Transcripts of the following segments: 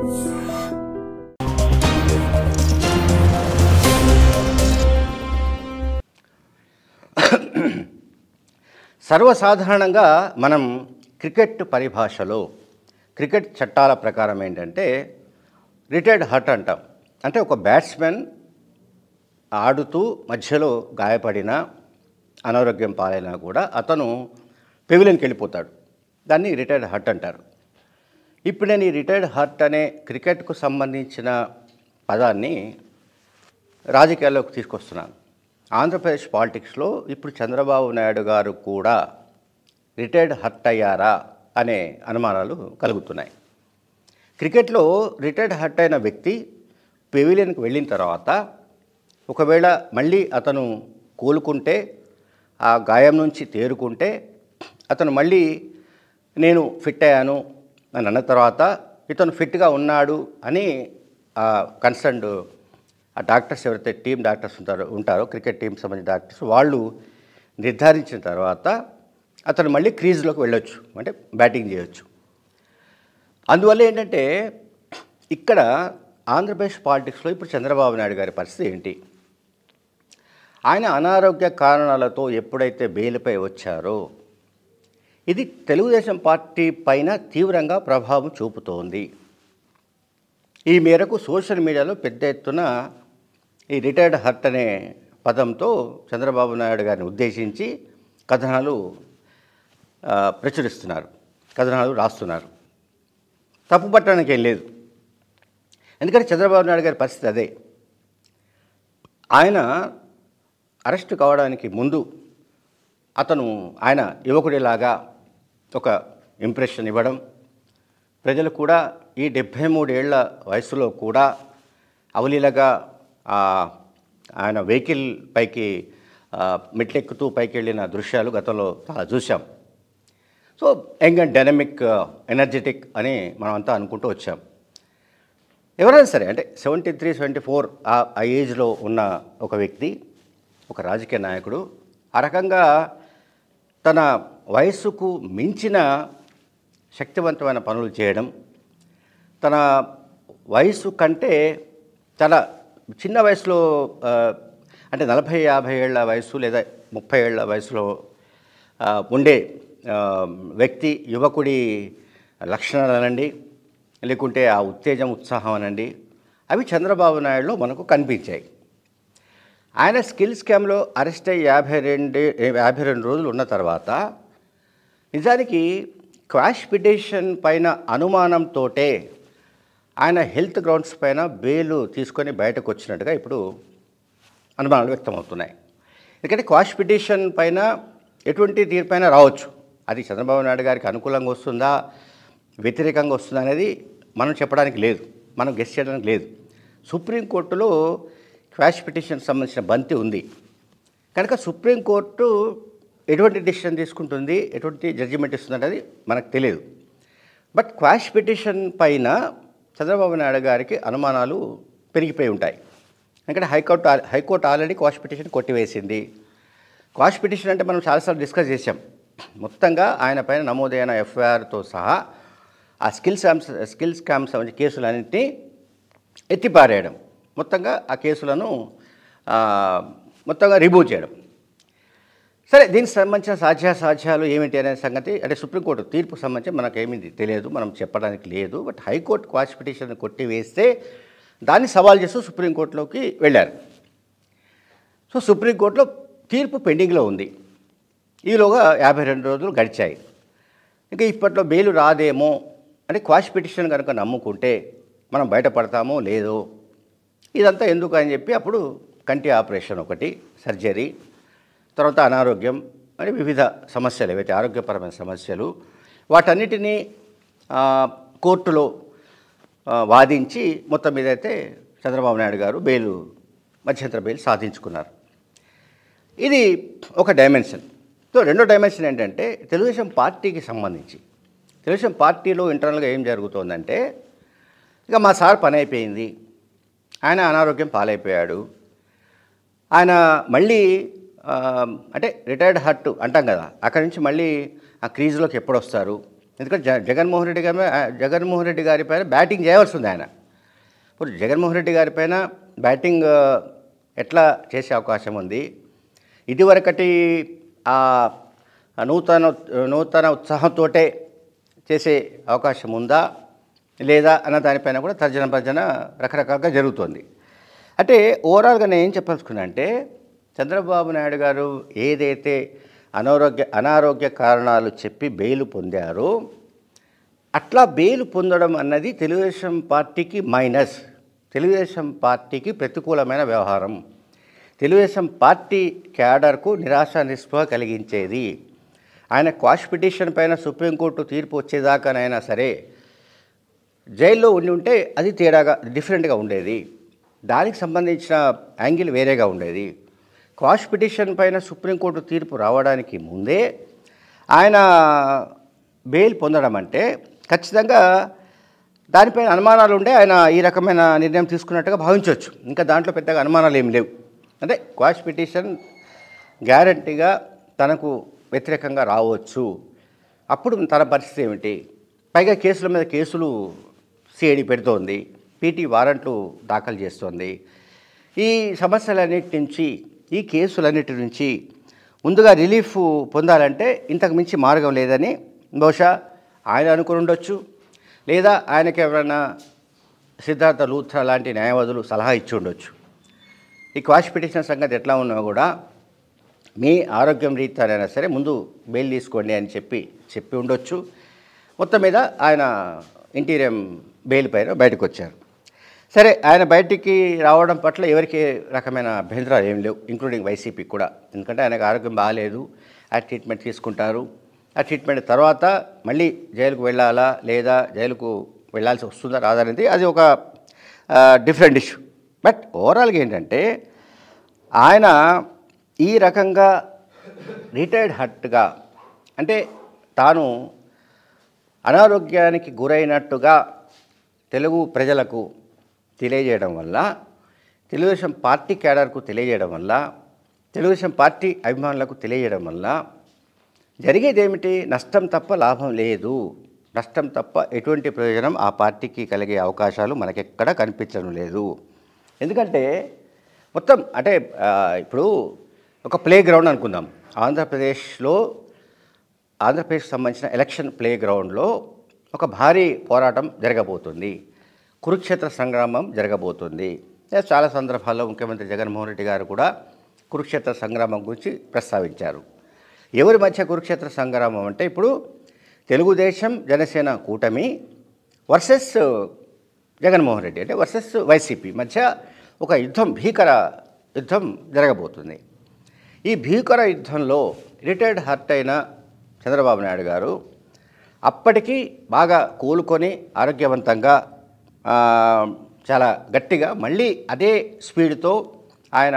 సర్వసాధారణంగా మనం క్రికెట్ పరిభాషలో క్రికెట్ చట్టాల ప్రకారం ఏంటంటే రిటైర్డ్ హర్ట్ అంటాం అంటే ఒక బ్యాట్స్మెన్ ఆడుతూ మధ్యలో గాయపడిన అనారోగ్యం పాలైనా కూడా అతను పెవిలియన్కి వెళ్ళిపోతాడు దాన్ని రిటైర్డ్ హర్ట్ అంటారు ఇప్పుడు నేను ఈ రిటైర్డ్ హర్ట్ అనే క్రికెట్కు సంబంధించిన పదాన్ని రాజకీయాల్లోకి తీసుకొస్తున్నాను ఆంధ్రప్రదేశ్ పాలిటిక్స్లో ఇప్పుడు చంద్రబాబు నాయుడు గారు కూడా రిటైర్డ్ హర్ట్ అయ్యారా అనే అనుమానాలు కలుగుతున్నాయి క్రికెట్లో రిటైర్డ్ హర్ట్ అయిన వ్యక్తి పెవిలియన్కి వెళ్ళిన తర్వాత ఒకవేళ మళ్ళీ అతను కోలుకుంటే ఆ గాయం నుంచి తేరుకుంటే అతను మళ్ళీ నేను ఫిట్ అయ్యాను అని అన్న తర్వాత ఇతను ఫిట్గా ఉన్నాడు అని ఆ కన్సర్న్డ్ ఆ డాక్టర్స్ ఎవరైతే టీం డాక్టర్స్ ఉంటారో ఉంటారో క్రికెట్ టీం సంబంధించిన డాక్టర్స్ వాళ్ళు నిర్ధారించిన తర్వాత అతను మళ్ళీ క్రీజ్లోకి వెళ్ళొచ్చు అంటే బ్యాటింగ్ చేయొచ్చు అందువల్ల ఏంటంటే ఇక్కడ ఆంధ్రప్రదేశ్ పాలిటిక్స్లో ఇప్పుడు చంద్రబాబు నాయుడు గారి పరిస్థితి ఏంటి ఆయన అనారోగ్య కారణాలతో ఎప్పుడైతే బెయిల్పై వచ్చారో ఇది తెలుగుదేశం పార్టీ పైన తీవ్రంగా ప్రభావం చూపుతోంది ఈ మేరకు సోషల్ మీడియాలో పెద్ద ఎత్తున ఈ రిటైర్డ్ హర్ట్ అనే పదంతో చంద్రబాబు నాయుడు గారిని ఉద్దేశించి కథనాలు ఆ, ప్రచురిస్తున్నారు కథనాలు రాస్తున్నారు తప్పు పట్టడానికి ఏం లేదు ఎందుకంటే చంద్రబాబు నాయుడు గారి పరిస్థితి అదే ఆయన అరెస్ట్ కావడానికి ముందు అతను ఆయన యువకుడిలాగా ఒక ఇంప్రెషన్ ఇవ్వడం ప్రజలు కూడా ఈ డెబ్భై మూడేళ్ల వయసులో కూడా అవలీలగా ఆ, ఆయన వెహికల్ పైకి ఆ, మెట్లెక్కుతూ పైకి వెళ్ళిన దృశ్యాలు గతంలో చాలా చూసాం so young and dynamic energetic అని మనం అంతా అనుకుంటూ వచ్చాం ఎవరైనా సరే అంటే సెవెంటీ త్రీ సెవెంటీ ఫోర్ ఆ ఆ ఏజ్లో ఉన్న ఒక వ్యక్తి ఒక రాజకీయ నాయకుడు ఆ రకంగా తన వయస్సుకు మించిన శక్తివంతమైన పనులు చేయడం తన వయసు కంటే చాలా చిన్న వయసులో ఆ, అంటే నలభై యాభై ఏళ్ళ వయసు లేదా ముప్పై ఏళ్ళ వయసులో ఆ, ఉండే ఆ, వ్యక్తి యువకుడి లక్షణాలు అనండి లేకుంటే ఆ ఉత్తేజం ఉత్సాహం అనండి అవి చంద్రబాబు నాయుడులో మనకు కనిపించాయి ఆయన స్కిల్ స్కామ్లో అరెస్ట్ అయ్యి యాభై రెండు యాభై రెండు రోజులు ఉన్న తర్వాత నిజానికి క్వాష్ పిటిషన్ పైన అనుమానంతోటే ఆయన హెల్త్ గ్రౌండ్స్ పైన బెయిల్ తీసుకొని బయటకు వచ్చినట్టుగా ఇప్పుడు అనుమానాలు వ్యక్తమవుతున్నాయి ఎందుకంటే క్వాష్ పిటిషన్ పైన ఎటువంటి తీర్పైనా రావచ్చు అది చంద్రబాబు నాయుడు గారికి అనుకూలంగా వస్తుందా వ్యతిరేకంగా వస్తుందా అనేది మనం చెప్పడానికి లేదు మనం గెస్ చేయడానికి లేదు సుప్రీంకోర్టులో క్వాష్ పిటిషన్ సంబంధించిన బంతి ఉంది కనుక సుప్రీంకోర్టు ఎటువంటి డిసిషన్ తీసుకుంటుంది ఎటువంటి జడ్జిమెంట్ ఇస్తుంది అనేది మనకు తెలియదు బట్ క్వాష్ పిటిషన్ పైన చంద్రబాబు నాయుడు గారికి అనుమానాలు పెరిగిపోయి ఉంటాయి ఎందుకంటే హైకోర్టు ఆల్- హైకోర్టు ఆల్రెడీ క్వాష్ పిటిషన్ కొట్టివేసింది క్వాష్ పిటిషన్ అంటే మనం చాలాసార్లు డిస్కస్ చేసాం మొత్తంగా ఆయన పైన నమోదైన ఎఫ్ఐఆర్తో సహా ఆ స్కిల్ స్కామ్స్ స్కిల్ స్కామ్స్ సంబంధించిన కేసులన్నింటినీ ఎత్తిపారేయడం మొత్తంగా ఆ కేసులను ఆ, మొత్తంగా రిమూవ్ చేయడం సరే దీనికి సంబంధించిన సాధ్యాసాధ్యాలు ఏమిటి అనే సంగతి అంటే సుప్రీంకోర్టు తీర్పుకు సంబంధించి మనకేమీ తెలియదు మనం చెప్పడానికి లేదు బట్ హైకోర్టు క్వాష్ పిటిషన్ కొట్టివేస్తే దాన్ని సవాల్ చేస్తూ సుప్రీంకోర్టులోకి వెళ్ళారు సో సుప్రీంకోర్టులో తీర్పు పెండింగ్లో ఉంది ఈలోగా యాభై రెండు రోజులు గడిచాయి ఇంకా ఇప్పట్లో బెయిల్ రాదేమో అంటే క్వాష్ పిటిషన్ కనుక నమ్ముకుంటే మనం బయటపడతామో లేదో ఇదంతా ఎందుకు అని చెప్పి అప్పుడు కంటి ఆపరేషన్ ఒకటి సర్జరీ తర్వాత అనారోగ్యం అని వివిధ సమస్యలు ఏవైతే ఆరోగ్యపరమైన సమస్యలు వాటన్నిటినీ ఆ, కోర్టులో ఆ, వాదించి మొత్తం మీద అయితే చంద్రబాబు నాయుడు గారు బెయిల్ మధ్యంతర బెయిల్ సాధించుకున్నారు ఇది ఒక డైమెన్షన్ సో రెండో డైమెన్షన్ ఏంటంటే తెలుగుదేశం పార్టీకి సంబంధించి తెలుగుదేశం పార్టీలో ఇంటర్నల్గా ఏం జరుగుతోందంటే ఇక మా సార్ పని అయిపోయింది ఆయన అనారోగ్యం పాలైపోయాడు ఆయన మళ్ళీ ఆ, అంటే రిటైర్డ్ హర్ట్ అంటాం కదా అక్కడి నుంచి మళ్ళీ ఆ క్రీజ్లోకి ఎప్పుడు వస్తారు ఎందుకంటే జ జగన్మోహన్ రెడ్డి గారి మీద- జగన్మోహన్ రెడ్డి గారి పైన బ్యాటింగ్ చేయవలసి ఉంది ఆయన ఇప్పుడు జగన్మోహన్ రెడ్డి గారి పైన బ్యాటింగ్ ఆ, ఎట్లా చేసే అవకాశం ఉంది ఇదివరకటి ఆ నూతన నూతన ఉత్సాహంతో చేసే అవకాశం ఉందా లేదా అన్న దానిపైన కూడా తర్జన భర్జన రకరకాలుగా జరుగుతుంది అంటే ఓవరాల్గా నేను ఏం చెప్పదలుచుకున్నా అంటే చంద్రబాబు నాయుడు గారు ఏదైతే అనారోగ్య అనారోగ్య కారణాలు చెప్పి బెయిల్ పొందారో అట్లా బెయిల్ పొందడం అన్నది తెలుగుదేశం పార్టీకి మైనస్ తెలుగుదేశం పార్టీకి ప్రతికూలమైన వ్యవహారం తెలుగుదేశం పార్టీ క్యాడర్కు నిరాశ నిస్పృహ కలిగించేది ఆయన క్వాష్ పిటిషన్ పైన సుప్రీంకోర్టు తీర్పు వచ్చేదాకానైనా సరే జైల్లో ఉండి ఉంటే అది తేడాగా డిఫరెంట్గా ఉండేది దానికి సంబంధించిన యాంగిల్ వేరేగా ఉండేది క్వాష్ పిటిషన్ పైన సుప్రీంకోర్టు తీర్పు రావడానికి ముందే ఆయన బెయిల్ పొందడం అంటే ఖచ్చితంగా దానిపైన అనుమానాలు ఉండే ఆయన ఈ రకమైన నిర్ణయం తీసుకున్నట్టుగా భావించవచ్చు ఇంకా దాంట్లో పెద్దగా అనుమానాలు ఏం లేవు అంటే క్వాష్ పిటిషన్ గ్యారంటీగా తనకు వ్యతిరేకంగా రావచ్చు అప్పుడు తన పరిస్థితి ఏమిటి పైగా కేసుల మీద కేసులు సిఐడి పెడుతోంది పీటీ వారెంట్లు దాఖలు చేస్తోంది ఈ సమస్యలన్నిటి నుంచి ఈ కేసులన్నిటి నుంచి ముందుగా రిలీఫ్ పొందాలంటే ఇంతకు మించి మార్గం లేదని బహుశా ఆయన అనుకుని ఉండొచ్చు లేదా ఆయనకి ఎవరైనా సిద్ధార్థ లూథ్రా లాంటి న్యాయవాదులు సలహా ఇచ్చి ఉండొచ్చు ఈ క్వాష్ పిటిషన్ సంగతి ఎట్లా ఉన్నా కూడా మీ ఆరోగ్యం రీత్యానైనా సరే ముందు బెయిల్ తీసుకోండి అని చెప్పి చెప్పి ఉండొచ్చు మొత్తం మీద ఆయన ఇంటీరియం బెయిల్ పైన బయటకు వచ్చారు సరే ఆయన బయటికి రావడం పట్ల ఎవరికి రకమైన అభ్యంతరాలు ఏం లేవు ఇంక్లూడింగ్ వైసీపీ కూడా ఎందుకంటే ఆయనకు ఆరోగ్యం బాగాలేదు ఆ ట్రీట్మెంట్ తీసుకుంటారు ఆ ట్రీట్మెంట్ తర్వాత మళ్ళీ జైలుకు వెళ్ళాలా లేదా జైలుకు వెళ్ళాల్సి వస్తుందా రాదనేది అది ఒక డిఫరెంట్ ఇష్యూ బట్ ఓవరాల్గా ఏంటంటే ఆయన ఈ రకంగా రిటైర్డ్ హట్గా అంటే తాను అనారోగ్యానికి గురైనట్టుగా తెలుగు ప్రజలకు తెలియజేయడం వల్ల తెలుగుదేశం పార్టీ క్యాడర్కు తెలియజేయడం వల్ల తెలుగుదేశం పార్టీ అభిమానులకు తెలియజేయడం వల్ల జరిగేది ఏమిటి నష్టం తప్ప లాభం లేదు నష్టం తప్ప ఎటువంటి ప్రయోజనం ఆ పార్టీకి కలిగే అవకాశాలు మనకెక్కడ కనిపించడం లేదు ఎందుకంటే మొత్తం అంటే ఆ, ఇప్పుడు ఒక ప్లే గ్రౌండ్ అనుకుందాం ఆంధ్రప్రదేశ్లో ఆంధ్రప్రదేశ్కి సంబంధించిన ఎలక్షన్ ప్లే గ్రౌండ్లో ఒక భారీ పోరాటం జరగబోతుంది కురుక్షేత్ర సంగ్రామం జరగబోతుంది ఇలా చాలా సందర్భాల్లో ముఖ్యమంత్రి జగన్మోహన్ రెడ్డి గారు కూడా కురుక్షేత్ర సంగ్రామం గురించి ప్రస్తావించారు ఎవరి మధ్య కురుక్షేత్ర సంగ్రామం అంటే ఇప్పుడు తెలుగుదేశం జనసేన కూటమి వర్సెస్ జగన్మోహన్ రెడ్డి అంటే వర్సెస్ వైసీపీ మధ్య ఒక యుద్ధం భీకర యుద్ధం జరగబోతుంది ఈ భీకర యుద్ధంలో రిటైర్డ్ హర్ట్ అయిన చంద్రబాబు నాయుడు గారు అప్పటికి బాగా కోలుకొని ఆరోగ్యవంతంగా ఆ, చాలా గట్టిగా మళ్ళీ అదే స్పీడ్తో ఆయన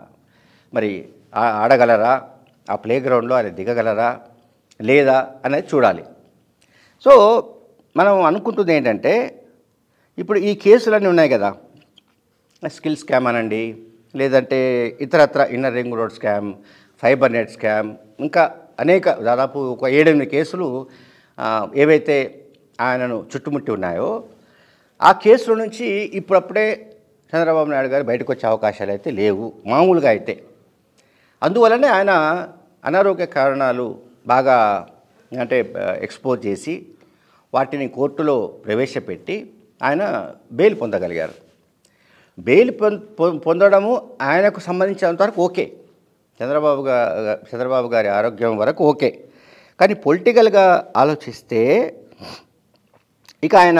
మరి ఆ- ఆడగలరా ఆ ప్లే గ్రౌండ్లో ఆయన దిగగలరా లేదా అనేది చూడాలి సో మనం అనుకుంటుంది ఏంటంటే ఇప్పుడు ఈ కేసులన్నీ ఉన్నాయి కదా స్కిల్ స్కామ్ అనండి లేదంటే ఇతరత్ర inner ring road scam fibre net scam ఇంకా అనేక దాదాపు ఒక ఏడెనిమిది కేసులు ఆ, ఏవైతే ఆయనను చుట్టుముట్టి ఉన్నాయో ఆ కేసుల నుంచి ఇప్పుడప్పుడే చంద్రబాబు నాయుడు గారు బయటకు వచ్చే అవకాశాలు అయితే లేవు మామూలుగా అయితే అందువలనే ఆయన అనారోగ్య కారణాలు బాగా అంటే ఎక్స్పోజ్ చేసి వాటిని కోర్టులో ప్రవేశపెట్టి ఆయన బెయిల్ పొందగలిగారు బెయిల్ పొం- పొ- పొందడము ఆయనకు సంబంధించినంత వరకు ఓకే చంద్రబాబు గా చంద్రబాబు గారి ఆరోగ్యం వరకు ఓకే కానీ పొలిటికల్గా ఆలోచిస్తే ఇక ఆయన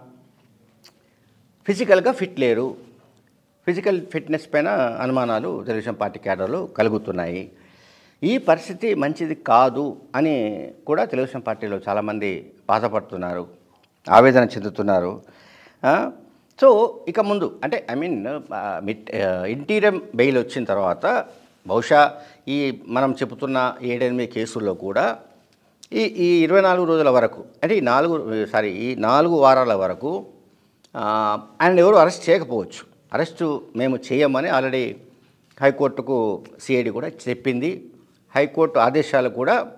ఫిజికల్గా ఫిట్ లేరు ఫిజికల్ ఫిట్నెస్ పైన అనుమానాలు తెలుగుదేశం పార్టీ క్యాడర్లు కలుగుతున్నాయి ఈ పరిస్థితి మంచిది కాదు అని కూడా తెలుగుదేశం పార్టీలో చాలామంది బాధపడుతున్నారు ఆవేదన చెందుతున్నారు ఆ, సో ఇక ముందు అంటే ఐ మీన్ మిట్ ఇంటీరియం బెయిల్ వచ్చిన తర్వాత బహుశా ఈ మనం చెబుతున్న ఏడెనిమిది కేసుల్లో కూడా ఈ ఈ ఇరవై నాలుగు రోజుల వరకు అంటే ఈ నాలుగు సారీ ఈ నాలుగు వారాల వరకు ఆ, ఆయన ఎవరు అరెస్ట్ చేయకపోవచ్చు అరెస్టు మేము చేయమని ఆల్రెడీ హైకోర్టుకు సిఐడి కూడా చెప్పింది హైకోర్టు ఆదేశాలు కూడా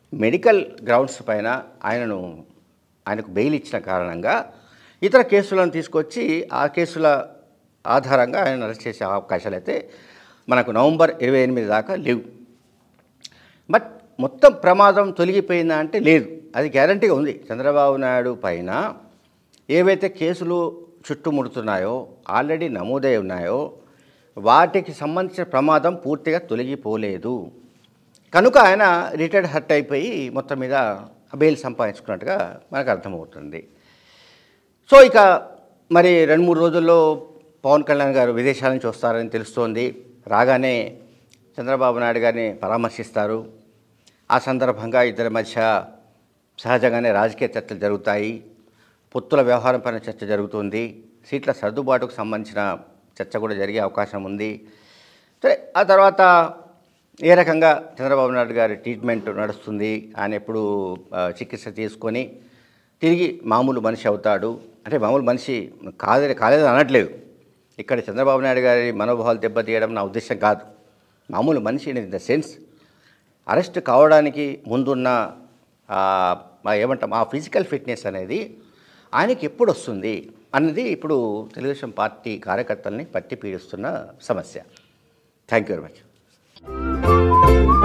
మెడికల్ గ్రౌండ్స్ పైన ఆయనను ఆయనకు బెయిల్ ఇచ్చిన కారణంగా ఇతర కేసులను తీసుకొచ్చి ఆ కేసుల ఆధారంగా ఆయన అరెస్ట్ చేసే అవకాశాలు అయితే మనకు నవంబర్ ఇరవై ఎనిమిది దాకా లేవు బట్ మొత్తం ప్రమాదం తొలగిపోయిందా అంటే లేదు అది గ్యారంటీగా ఉంది చంద్రబాబు నాయుడు పైన ఏవైతే కేసులు చుట్టుముడుతున్నాయో ఆల్రెడీ నమోదై ఉన్నాయో వాటికి సంబంధించిన ప్రమాదం పూర్తిగా తొలగిపోలేదు కనుక ఆయన రిటైర్డ్ హర్ట్ అయిపోయి మొత్తం మీద బెయిల్ సంపాదించుకున్నట్టుగా మనకు అర్థమవుతుంది సో ఇక మరి రెండు మూడు రోజుల్లో పవన్ కళ్యాణ్ గారు విదేశాల నుంచి వస్తారని తెలుస్తోంది రాగానే చంద్రబాబు నాయుడు గారిని పరామర్శిస్తారు ఆ సందర్భంగా ఇద్దరి మధ్య సహజంగానే రాజకీయ చర్చలు జరుగుతాయి పొత్తుల వ్యవహారం పైన చర్చ జరుగుతుంది సీట్ల సర్దుబాటుకు సంబంధించిన చర్చ కూడా జరిగే అవకాశం ఉంది సరే ఆ తర్వాత ఏ రకంగా చంద్రబాబు నాయుడు గారి ట్రీట్మెంట్ నడుస్తుంది ఆయన ఎప్పుడు ఆ, చికిత్స తీసుకొని తిరిగి మామూలు మనిషి అవుతాడు అంటే మామూలు మనిషి కాదు కాలేదని అనట్లేదు ఇక్కడ చంద్రబాబు నాయుడు గారి మనోభావాలు దెబ్బతీయడం నా ఉద్దేశం కాదు మామూలు మనిషి ఇన్ ద సెన్స్ అరెస్ట్ కావడానికి ముందున్న ఆ, మా ఏమంటాం ఆ ఫిజికల్ ఫిట్నెస్ అనేది ఆయనకి ఎప్పుడు వస్తుంది అన్నది ఇప్పుడు తెలుగుదేశం పార్టీ కార్యకర్తల్ని పట్టి పీడిస్తున్న సమస్య థ్యాంక్ యూ వెరీ మచ్